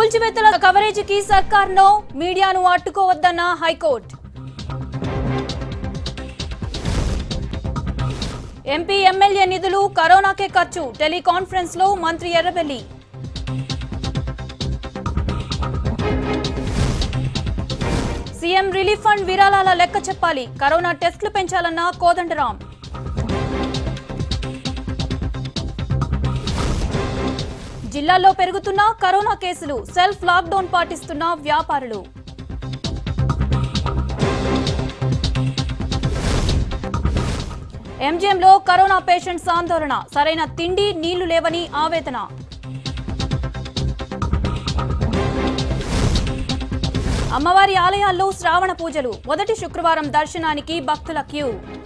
కూల్చివేతల కవరేజీకి సర్కార్నో మీడియాను అడ్డుకోవద్దన్న high court MP MLA నిధులు కరోనాకే ఖర్చు టెలికాన్ఫరెన్స్ లో మంత్రి ఎర్రబెల్లి సీఎం రిలీఫ్ ఫండ్ విరాళాల లెక్క చెప్పాలి కరోనా టెస్టులు పెంచాలన్న కోదండరాం జిల్లాల్లో పెరుగుతున్న కరోనా కేసులు సెల్ఫ్ లాక్డౌన్ పాటిస్తున్న వ్యాపారులు ఎంజిఎంలో కరోనా పేషెంట్స్ ఆందోళన సరైన తిండి నీళ్లు లేవని ఆవేదన అమ్మవారి ఆలయాల్లో శ్రావణ పూజలు మొదటి శుక్రవారం దర్శనానికి భక్తుల క్యూ